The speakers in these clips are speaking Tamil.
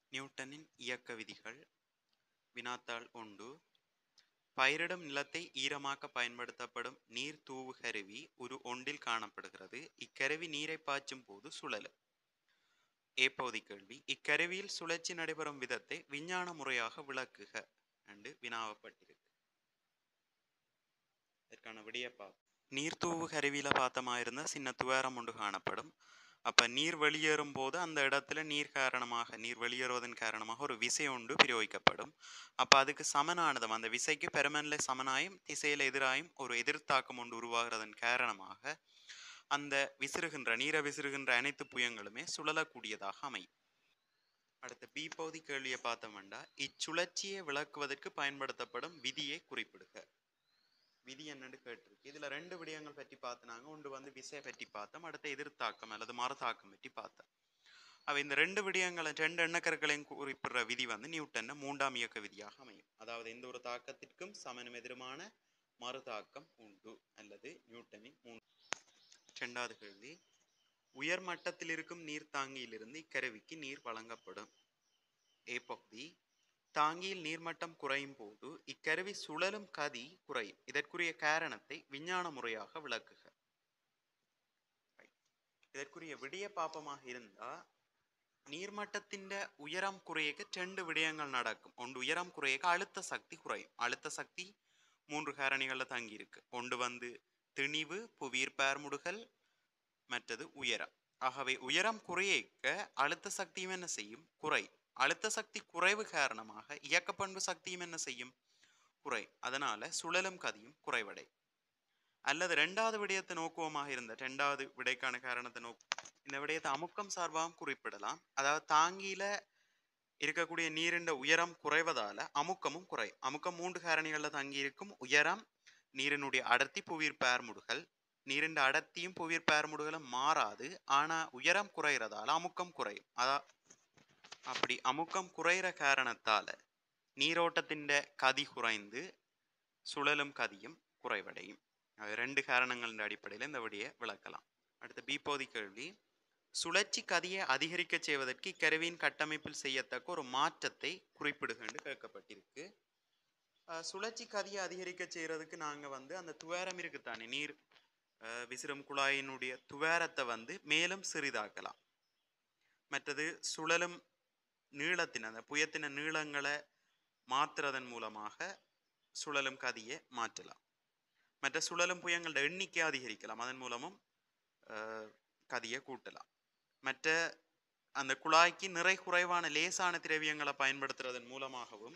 நியூட்டனின் இயக்க விதிகள் வினாத்தாள் ஒன்று பயிரிடும் நிலத்தை ஈரமாக்க பயன்படுத்தப்படும் நீர் தூவு கருவி ஒரு ஒன்றில் காணப்படுகிறது இக்கருவி நீரை பாய்ச்சும் போது சுழலும் ஏப்பகுதி கேள்வி இக்கருவியில் சுழற்சி நடைபெறும் விதத்தை விஞ்ஞான முறையாக விளக்குக என்று வினாவப்பட்டிருக்கு இதற்கான விடிய பார்ப்போம் நீர் தூவு கருவியில பார்த்தமாயிருந்தா சின்ன துவாரம் ஒன்று காணப்படும் அப்ப நீர் வெளியேறும் போது அந்த இடத்துல நீர் காரணமாக நீர் வெளியேறுவதன் காரணமாக ஒரு விசை ஒன்று பிரயோகிக்கப்படும் அப்ப அதுக்கு சமனானதும் அந்த விசைக்கு பெருமனில சமனாயும் திசையில எதிராயும் ஒரு எதிர்த்தாக்கம் ஒன்று உருவாகிறதன் காரணமாக அந்த விசிறுகின்ற நீரை விசிறுகின்ற அனைத்து புயங்களுமே சுழலக்கூடியதாக அமையும் அடுத்த பி பகுதி கேள்வியை பார்த்தோம்னா இச்சுழற்சியை விளக்குவதற்கு பயன்படுத்தப்படும் விதியை குறிப்பிடுக விதி என்னன்னு கேட்டிருக்கு இதுல ரெண்டு விடயங்கள் பற்றி பார்த்தனாங்க ஒன்று வந்து விசை பற்றி பார்த்தோம் அடுத்த எதிர்த்தாக்கம் அல்லது மறுதாக்கம் பற்றி பார்த்தோம் அவ இந்த ரெண்டு விடயங்களை ரெண்டு எண்ணக்கருக்களையும் குறிப்பிடுற விதி வந்து நியூட்டன் மூன்றாம் இயக்க விதியாக அமையும் அதாவது எந்த ஒரு தாக்கத்திற்கும் சமனும் எதிருமான மறுதாக்கம் உண்டு அல்லது நியூட்டனின் மூன்று இரண்டாவது கேள்வி உயர் மட்டத்தில் இருக்கும் நீர் தாங்கியிலிருந்து இக்கருவிக்கு நீர் வழங்கப்படும் ஏ பகுதி தாங்கியில் நீர்மட்டம் குறையும் போது இக்கருவி சுழலும் கதி குறையும் இதற்குரிய காரணத்தை விஞ்ஞான முறையாக விளக்குக இதற்குரிய விடிய பாப்பமாக இருந்தா நீர்மட்டத்தின் உயரம் குறையக்க ரெண்டு விடயங்கள் நடக்கும் ஒன்று உயரம் குறையக்க அழுத்த சக்தி குறையும் அழுத்த சக்தி மூன்று காரணிகள்ல தங்கி இருக்கு ஒன்று வந்து திணிவு புவியீர் பேர்முடுகல் மற்றது உயரம் ஆகவே உயரம் குறையக்க அழுத்த சக்தியும் என்ன செய்யும் குறை அழுத்த சக்தி குறைவு காரணமாக இயக்க பண்பு சக்தியும் என்ன செய்யும் குறை அதனால சுழலும் கதியும் குறைவடை அல்லது ரெண்டாவது விடயத்தை நோக்குவமாக இருந்த ரெண்டாவது விடைக்கான காரணத்தை நோக்கு இந்த விடயத்தை அமுக்கம் சார்பாகவும் குறிப்பிடலாம் அதாவது தாங்கியில இருக்கக்கூடிய நீரின் உயரம் குறைவதால அமுக்கமும் குறை அமுக்கம் மூன்று காரணிகள்ல தங்கி இருக்கும் உயரம் நீரினுடைய அடர்த்தி புவியீர் பேர்முடுகள் நீரின் அடர்த்தியும் புவியீர் பேர்முடுகளும் மாறாது ஆனா உயரம் குறைகிறதால அமுக்கம் குறையும் அதா அப்படி அமுக்கம் குறைகிற காரணத்தால நீரோட்டத்தின் கதி குறைந்து சுழலும் கதியும் குறைவடையும் அது ரெண்டு காரணங்களின் அடிப்படையில் இந்த விடியை விளக்கலாம் அடுத்த பீப்போதி கேள்வி சுழற்சி கதியை அதிகரிக்க செய்வதற்கு இக்கருவியின் கட்டமைப்பில் செய்யத்தக்க ஒரு மாற்றத்தை குறிப்பிடுக என்று கேட்கப்பட்டிருக்கு சுழற்சி கதியை அதிகரிக்க செய்யறதுக்கு நாங்கள் வந்து அந்த துவாரம் இருக்குத்தானே நீர் விசிறும் குழாயினுடைய துவாரத்தை வந்து மேலும் சிறிதாக்கலாம் மற்றது சுழலும் நீளத்தின் அந்த புயத்தின நீளங்களை மாற்றுறதன் மூலமாக சுழலும் கதியை மாற்றலாம் மற்ற சுழலும் புயங்களோட எண்ணிக்கை அதிகரிக்கலாம் அதன் மூலமும் கதியை கூட்டலாம் மற்ற அந்த குழாய்க்கு நிறை குறைவான லேசான திரவியங்களை பயன்படுத்துறதன் மூலமாகவும்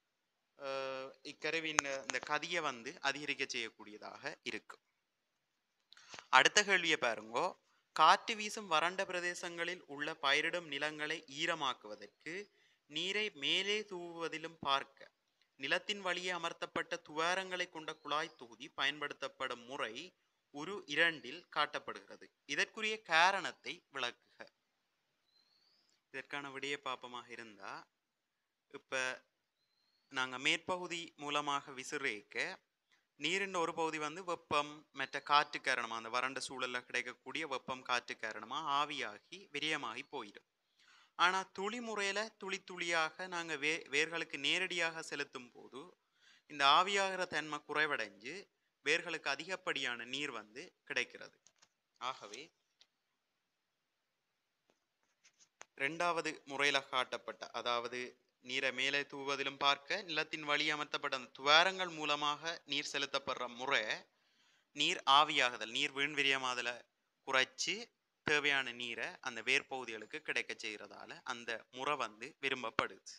இக்கருவின் இந்த கதியை வந்து அதிகரிக்க செய்யக்கூடியதாக இருக்கும் அடுத்த கேள்வியை பாருங்கோ காற்று வீசும் வறண்ட பிரதேசங்களில் உள்ள பயிரிடும் நிலங்களை ஈரமாக்குவதற்கு நீரை மேலே தூவுவதிலும் பார்க்க நிலத்தின் வழியே அமர்த்தப்பட்ட துவாரங்களை கொண்ட குழாய் தொகுதி பயன்படுத்தப்படும் முறை ஒரு இரண்டில் காட்டப்படுகிறது இதற்குரிய காரணத்தை விளக்குக இதற்கான விடைய பாப்பமாக இருந்தா இப்ப நாங்க மேற்பகுதி மூலமாக விசிறேக்க நீரின் ஒரு பகுதி வந்து வெப்பம் மற்ற காற்று காரணமாக அந்த வறண்ட சூழலில் கிடைக்கக்கூடிய வெப்பம் காற்று காரணமாக ஆவியாகி விரயமாகி போயிடும் ஆனால் துளி முறையில் துளி துளியாக நாங்கள் வே வேர்களுக்கு நேரடியாக செலுத்தும் போது இந்த ஆவியாகிற தன்மை குறைவடைஞ்சு வேர்களுக்கு அதிகப்படியான நீர் வந்து கிடைக்கிறது ஆகவே ரெண்டாவது முறையில் காட்டப்பட்ட அதாவது நீரை மேலே தூவதிலும் பார்க்க நிலத்தின் வழி அமர்த்தப்பட்ட அந்த துவாரங்கள் மூலமாக நீர் செலுத்தப்படுற முறை நீர் ஆவியாகுதல் நீர் வீண்விரியமாதலை குறைச்சி தேவையான நீரை அந்த வேர்பகுதிகளுக்கு கிடைக்க செய்கிறதால அந்த முறை வந்து விரும்பப்படுது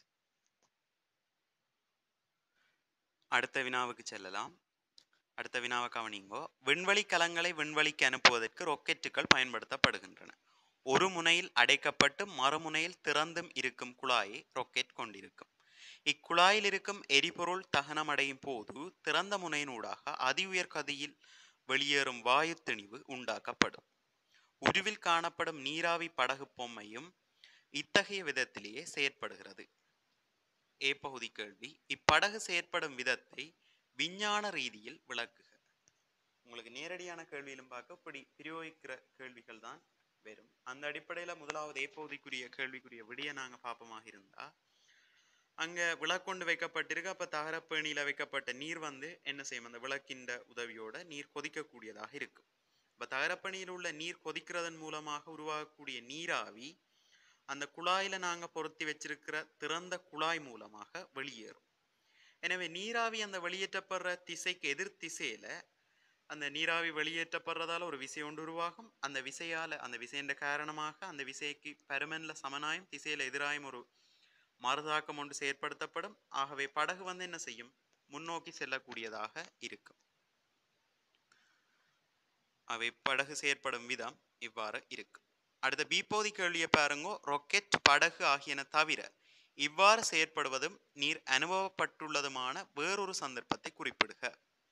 அடுத்த வினாவுக்கு செல்லலாம் அடுத்த வினாவை கவனிங்கோ விண்வெளி கலங்களை விண்வெளிக்கு அனுப்புவதற்கு ரொக்கெட்டுகள் பயன்படுத்தப்படுகின்றன ஒரு முனையில் அடைக்கப்பட்டு மறுமுனையில் திறந்தும் இருக்கும் குழாயை ரொக்கெட் கொண்டிருக்கும் இக்குழாயில் இருக்கும் எரிபொருள் தகனமடையும் போது திறந்த முனையினூடாக அதி உயர் கதியில் வெளியேறும் வாயு திணிவு உண்டாக்கப்படும் உருவில் காணப்படும் நீராவி படகு பொம்மையும் இத்தகைய விதத்திலேயே செயற்படுகிறது ஏ பகுதி கேள்வி இப்படகு செயற்படும் விதத்தை விஞ்ஞான ரீதியில் விளக்குக உங்களுக்கு நேரடியான கேள்வியிலும் பார்க்க இப்படி பிரயோகிக்கிற கேள்விகள் தான் வரும் அந்த அடிப்படையில முதலாவது ஏப்பகுதிக்குரிய கேள்விக்குரிய விடிய நாங்க பாப்பமாக இருந்தா அங்க விளக்கொண்டு வைக்கப்பட்டிருக்கு அப்ப தகரப்பேணியில வைக்கப்பட்ட நீர் வந்து என்ன செய்யும் அந்த விளக்கின்ற உதவியோட நீர் கொதிக்கக்கூடியதாக இருக்கும் அப்ப தகரப்பணியில் உள்ள நீர் கொதிக்கிறதன் மூலமாக உருவாகக்கூடிய நீராவி அந்த குழாயில நாங்க பொருத்தி வச்சிருக்கிற திறந்த குழாய் மூலமாக வெளியேறும் எனவே நீராவி அந்த வெளியேற்றப்படுற திசைக்கு எதிர் திசையில அந்த நீராவி வெளியேற்றப்படுறதால ஒரு விசை ஒன்று உருவாகும் அந்த விசையால அந்த விசையின் காரணமாக அந்த விசைக்கு பருமன்ல சமனாயும் திசையில எதிராயும் ஒரு மறுதாக்கம் ஒன்று செயற்படுத்தப்படும் ஆகவே படகு வந்து என்ன செய்யும் முன்னோக்கி செல்லக்கூடியதாக இருக்கும் அவை படகு செயற்படும் விதம் இவ்வாறு இருக்கும் அடுத்த பீப்போதி கேள்வியை பாருங்கோ ரொக்கெட் படகு ஆகியன தவிர இவ்வாறு செயற்படுவதும் நீர் அனுபவப்பட்டுள்ளதுமான வேறொரு சந்தர்ப்பத்தை குறிப்பிடுக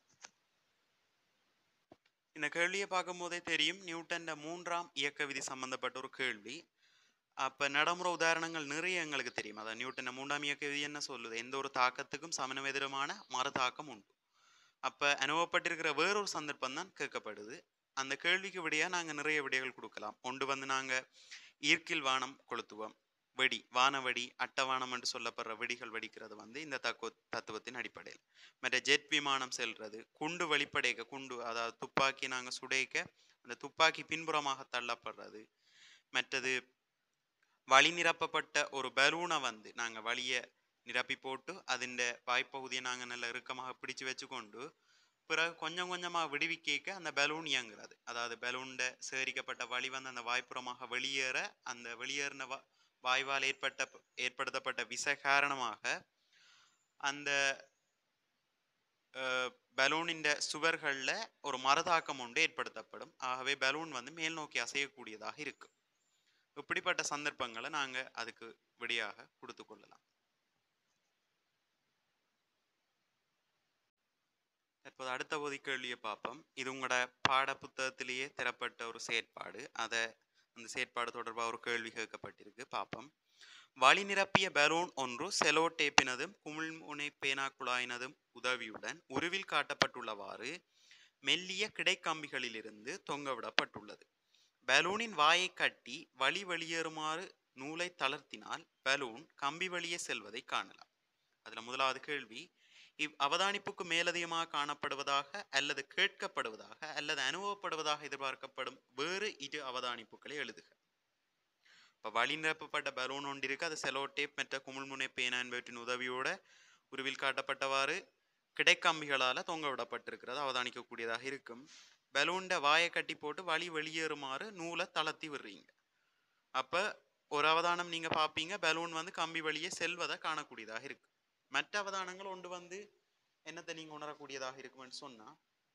இந்த கேள்வியை பார்க்கும் போதே தெரியும் நியூட்டன்ட மூன்றாம் இயக்க விதி சம்பந்தப்பட்ட ஒரு கேள்வி அப்ப நடைமுறை உதாரணங்கள் நிறைய எங்களுக்கு தெரியும் அதான் நியூட்டன மூன்றாம் இயக்க விதி என்ன சொல்லுது எந்த ஒரு தாக்கத்துக்கும் சமனவெதிரமான மறுதாக்கம் உண்டு அப்ப அனுபவப்பட்டிருக்கிற வேறொரு சந்தர்ப்பம் தான் கேட்கப்படுது அந்த கேள்விக்கு விடையா நாங்க நிறைய விடைகள் கொடுக்கலாம் ஒன்று வந்து நாங்க ஈர்க்கில் வானம் கொளுத்துவோம் வெடி வானவெடி அட்டவானம் என்று சொல்லப்படுற வெடிகள் வெடிக்கிறது வந்து இந்த தத்துவ தத்துவத்தின் அடிப்படையில் மற்ற ஜெட் விமானம் செல்றது குண்டு வெளிப்படைக்க குண்டு அதாவது துப்பாக்கி நாங்க சுடைக்க அந்த துப்பாக்கி பின்புறமாக தள்ளப்படுறது மற்றது வழி நிரப்பப்பட்ட ஒரு பலூனை வந்து நாங்க வழியை நிரப்பி போட்டு அதிண்ட வாய்ப்பகுதியை நாங்க நல்ல இறுக்கமாக பிடிச்சு வச்சுக்கொண்டு பிறகு கொஞ்சம் கொஞ்சமா விடுவிக்க அந்த பலூன் இயங்குறது அதாவது பலூன்ட சேகரிக்கப்பட்ட வழி வந்து அந்த வாய்ப்புறமாக வெளியேற அந்த வெளியேறின வா வாய்வால் ஏற்பட்ட ஏற்படுத்தப்பட்ட விசை காரணமாக அந்த பலூனின் சுவர்களில் ஒரு மரதாக்கம் ஒன்று ஏற்படுத்தப்படும் ஆகவே பலூன் வந்து மேல் நோக்கி அசையக்கூடியதாக இருக்கும் இப்படிப்பட்ட சந்தர்ப்பங்களை நாங்க அதுக்கு விடையாக கொடுத்து கொள்ளலாம் தற்போது அடுத்த பொதி கேள்வியை பார்ப்போம் இது உங்களோட பாட புத்தகத்திலேயே தரப்பட்ட ஒரு செயற்பாடு அதை அந்த செயற்பாடு தொடர்பாக ஒரு கேள்வி கேட்கப்பட்டிருக்கு பார்ப்போம் வழி நிரப்பிய பலூன் ஒன்று செலோ டேப்பினதும் குமிழ்முனை பேனா குழாயினதும் உதவியுடன் உருவில் காட்டப்பட்டுள்ளவாறு மெல்லிய கிடைக்கம்பிகளிலிருந்து தொங்கவிடப்பட்டுள்ளது பலூனின் வாயை கட்டி வழி வெளியேறுமாறு நூலை தளர்த்தினால் பலூன் கம்பி வழியே செல்வதை காணலாம் அதுல முதலாவது கேள்வி இவ் அவதானிப்புக்கு மேலதிகமாக காணப்படுவதாக அல்லது கேட்கப்படுவதாக அல்லது அனுபவப்படுவதாக எதிர்பார்க்கப்படும் வேறு இரு அவதானிப்புகளை எழுதுக இப்போ வழி நிரப்பப்பட்ட பலூன் ஒன்று இருக்கு அது செலோ டேப் மற்ற குமிழ்முனை பேனா என்பவற்றின் உதவியோட உருவில் காட்டப்பட்டவாறு கிடைக்கம்பிகளால் தொங்க விடப்பட்டிருக்கிறது அவதானிக்கக்கூடியதாக இருக்கும் பலூன்ட வாயை கட்டி போட்டு வழி வெளியேறுமாறு நூலை தளர்த்தி விடுறீங்க அப்போ ஒரு அவதானம் நீங்கள் பார்ப்பீங்க பலூன் வந்து கம்பி வழியே செல்வதை காணக்கூடியதாக இருக்கு மற்ற அவதானங்கள் ஒன்று வந்து என்னத்தை நீங்க உணரக்கூடியதாக இருக்கும்னு சொன்னா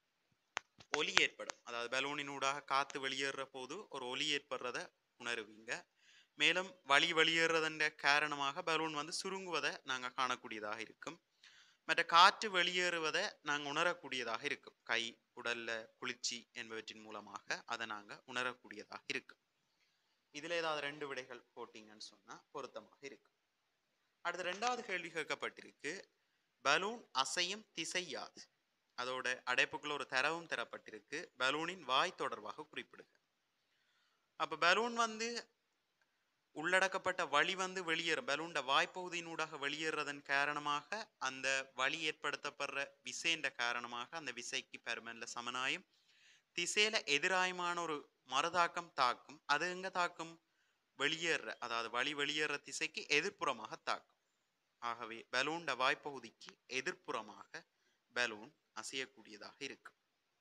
ஒலி ஏற்படும் அதாவது பலூனின் ஊடாக காத்து வெளியேறுற போது ஒரு ஒலி ஏற்படுறத உணருவீங்க மேலும் வழி வெளியேறதன் காரணமாக பலூன் வந்து சுருங்குவதை நாங்க காணக்கூடியதாக இருக்கும் மற்ற காற்று வெளியேறுவதை நாங்க உணரக்கூடியதாக இருக்கும் கை உடல்ல குளிர்ச்சி என்பவற்றின் மூலமாக அதை நாங்க உணரக்கூடியதாக இருக்கும் இதுல ஏதாவது ரெண்டு விடைகள் போட்டீங்கன்னு சொன்னா பொருத்தமாக இருக்கும் அடுத்த ரெண்டாவது கேள்வி கேட்கப்பட்டிருக்கு பலூன் அசையும் திசை யாது அதோட அடைப்புக்குள்ள ஒரு தரவும் தரப்பட்டிருக்கு பலூனின் வாய் தொடர்பாக குறிப்பிடுக அப்ப பலூன் வந்து உள்ளடக்கப்பட்ட வழி வந்து வெளியேறும் பலூன்ட வாய்ப்பகுதியினூடாக வெளியேறதன் காரணமாக அந்த வழி ஏற்படுத்தப்படுற விசைன்ற காரணமாக அந்த விசைக்கு பெருமன்ல சமனாயும் திசையில எதிராயமான ஒரு மறுதாக்கம் தாக்கும் அது எங்க தாக்கும் வெளியேற அதாவது வழி வெளியேற திசைக்கு எதிர்ப்புறமாக தாக்கும் ஆகவே பலூன்ட வாய்ப்பகுதிக்கு எதிர்ப்புறமாக பலூன் அசையக்கூடியதாக இருக்கும்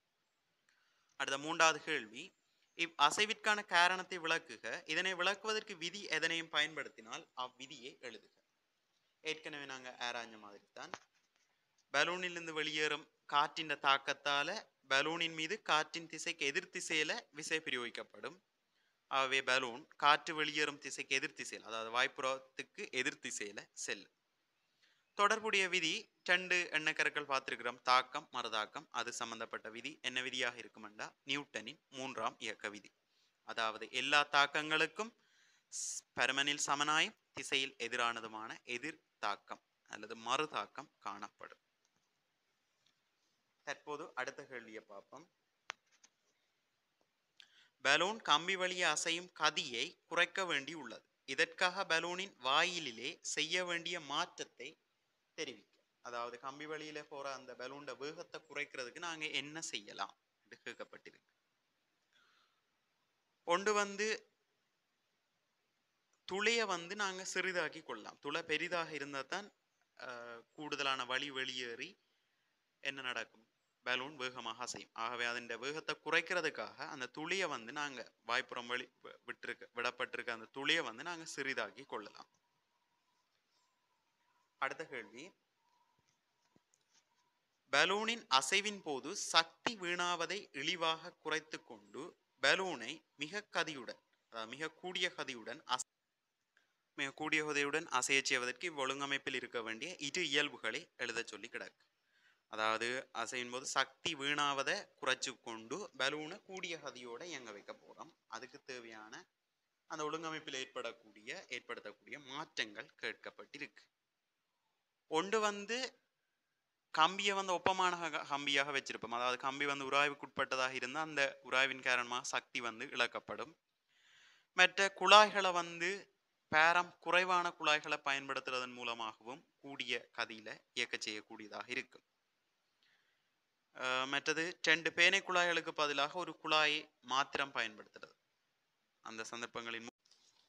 அடுத்த மூன்றாவது கேள்வி இவ் அசைவிற்கான காரணத்தை விளக்குக இதனை விளக்குவதற்கு விதி எதனையும் பயன்படுத்தினால் அவ்விதியை எழுதுக ஏற்கனவே நாங்க ஆராய்ஞ்ச மாதிரி தான் பலூனிலிருந்து வெளியேறும் காற்றின் தாக்கத்தால பலூனின் மீது காற்றின் திசைக்கு எதிர் திசையில விசை பிரயோகிக்கப்படும் ஆகவே பலூன் காற்று வெளியேறும் திசைக்கு எதிர் திசையில் அதாவது வாய்ப்புறத்துக்கு எதிர் திசையில செல்லும் தொடர்புடைய விதி ரெண்டு எண்ணக்கருக்கள் பார்த்திருக்கிறோம் தாக்கம் மறுதாக்கம் அது சம்பந்தப்பட்ட விதி என்ன விதியாக இருக்குமெண்டா நியூட்டனின் மூன்றாம் இயக்க விதி அதாவது எல்லா தாக்கங்களுக்கும் ஸ்- பருமனில் சமனாயும் திசையில் எதிரானதுமான எதிர் தாக்கம் அல்லது மறுதாக்கம் காணப்படும் தற்போது அடுத்த கேள்வியை பார்ப்போம் பலூன் கம்பி வழியே அசையும் கதியை குறைக்க வேண்டி உள்ளது இதற்காக பலூனின் வாயிலிலே செய்ய வேண்டிய மாற்றத்தை தெரிவிக்க அதாவது கம்பி வழியில போற அந்த பலூன்ட வேகத்தை குறைக்கிறதுக்கு நாங்க என்ன செய்யலாம் என்று கேட்கப்பட்டிருக்கு ஒன்று வந்து துளையை வந்து நாங்க சிறிதாக்கி கொள்ளலாம் துளை பெரிதாக இருந்தால் தான் ஆஹ், கூடுதலான வழி வெளியேறி என்ன நடக்கும் பலூன் வேகமாக அசையும் ஆகவே அதன் வேகத்தை குறைக்கிறதுக்காக அந்த துளியை வந்து நாங்க வாய்ப்புறம் வழி வி- விட்டிருக்க விடப்பட்டிருக்க அந்த துளியை வந்து நாங்க சிறிதாக்கி கொள்ளலாம் அடுத்த கேள்வி பலூனின் அசைவின் போது சக்தி வீணாவதை இழிவாக குறைத்து கொண்டு பலூனை மிக கதியுடன் அதாவது மிக கூடிய கதியுடன் அச- மிக கூடிய கதியுடன் அசையச் செய்வதற்கு இவ்வொழுங்கமைப்பில் இருக்க வேண்டிய இரு இயல்புகளை எழுதச் சொல்லி கிடக்கு அதாவது அசையும் போது சக்தி வீணாவதை குறைச்சு கொண்டு பலூனை கூடிய கதியோட இயங்க வைக்க போறோம் அதுக்கு தேவையான அந்த ஒழுங்கமைப்பில் ஏற்படக்கூடிய ஏற்படுத்தக்கூடிய மாற்றங்கள் கேட்கப்பட்டிருக்கு ஒன்று வந்து கம்பியை வந்து ஒப்பமான க- கம்பியாக வச்சிருப்போம் அதாவது கம்பி வந்து உராய்வுக்குட்பட்டதாக இருந்தால் அந்த உராய்வின் காரணமாக சக்தி வந்து இழக்கப்படும் மற்ற குழாய்களை வந்து பேரம் குறைவான குழாய்களை பயன்படுத்துறதன் மூலமாகவும் கூடிய கதியில இயக்க செய்யக்கூடியதாக இருக்கும் அஹ் மற்றது ரெண்டு பேனை குழாய்களுக்கு பதிலாக ஒரு குழாயை மாத்திரம் பயன்படுத்துறது அந்த சந்தர்ப்பங்களின் மூ-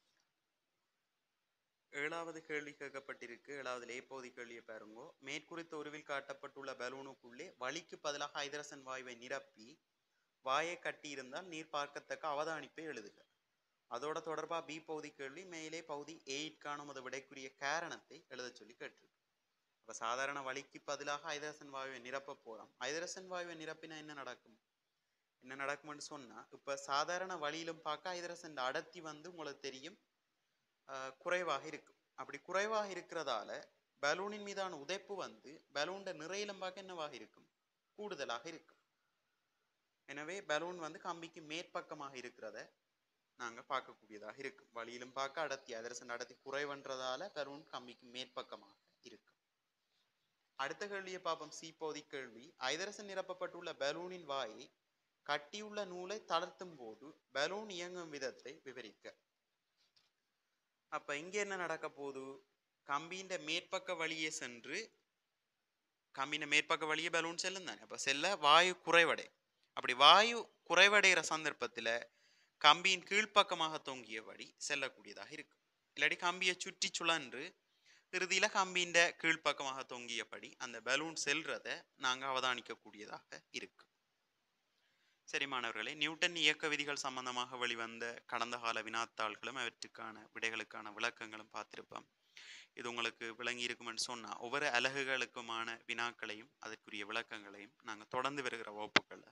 ஏழாவது கேள்வி கேட்கப்பட்டிருக்கு ஏழாவது லேப்பகுதி கேள்வியை பாருங்கோ மேற்குறித்த உருவில் காட்டப்பட்டுள்ள பலூனுக்குள்ளே வளிக்கு பதிலாக ஹைதரசன் வாயுவை நிரப்பி வாயை கட்டியிருந்தால் நீர் பார்க்கத்தக்க அவதானிப்பை எழுதுக அதோட தொடர்பா பி பகுதி கேள்வி மேலே பகுதி எயிட்கான அது விடைக்குரிய காரணத்தை எழுதச் சொல்லி கேட்டிருக்கு அப்ப சாதாரண வளிக்கு பதிலாக ஹைதரசன் வாயுவை நிரப்ப போறோம் ஹைதரசன் வாயுவை நிரப்பினா என்ன நடக்கும் என்ன நடக்கும்னு சொன்னா இப்ப சாதாரண வழியிலும் பார்க்க ஹைதரசன் அடர்த்தி வந்து உங்களுக்கு தெரியும் ஆஹ், குறைவாக இருக்கும் அப்படி குறைவாக இருக்கிறதால பலூனின் மீதான உதைப்பு வந்து பலூன்ட நிறையிலும் பார்க்க என்னவாக இருக்கும் கூடுதலாக இருக்கும் எனவே பலூன் வந்து கம்பிக்கு மேற்பக்கமாக இருக்கிறத நாங்க பார்க்கக்கூடியதாக இருக்கும் வழியிலும் பார்க்க அடர்த்தி ஹைதரசன் அடர்த்தி குறைவன்றதால பலூன் கம்பிக்கு மேற்பக்கமாக இருக்கும் அடுத்த கேள்வியை பார்ப்போம் சி பகுதி கேள்வி ஐதரசன் நிரப்பப்பட்டுள்ள பலூனின் வாயை கட்டியுள்ள நூலை தளர்த்தும் போது பலூன் இயங்கும் விதத்தை விவரிக்க அப்ப இங்க என்ன நடக்க போகுது கம்பியின் மேற்பக்க வழியே சென்று கம்பியின் மேற்பக்க வழியே பலூன் செல்லும் தானே அப்ப செல்ல வாயு குறைவடை அப்படி வாயு குறைவடைகிற சந்தர்ப்பத்துல கம்பியின் கீழ்ப்பக்கமாக தொங்கியபடி செல்லக்கூடியதாக இருக்கும் இல்லாட்டி கம்பியை சுற்றி சுழன்று இறுதியில கம்பியின் கீழ்ப்பக்கமாக தொங்கியபடி அந்த பலூன் செல்றத நாங்க அவதானிக்கக்கூடியதாக இருக்கு சரி மாணவர்களே நியூட்டன் இயக்க விதிகள் சம்பந்தமாக வெளிவந்த கடந்த கால வினாத்தாள்களும் அவற்றுக்கான விடைகளுக்கான விளக்கங்களும் பார்த்திருப்போம் இது உங்களுக்கு விளங்கி இருக்குமென்னு சொன்னா ஒவ்வொரு அலகுகளுக்குமான வினாக்களையும் அதற்குரிய விளக்கங்களையும் நாங்க தொடர்ந்து வருகிற வகுப்புகளில்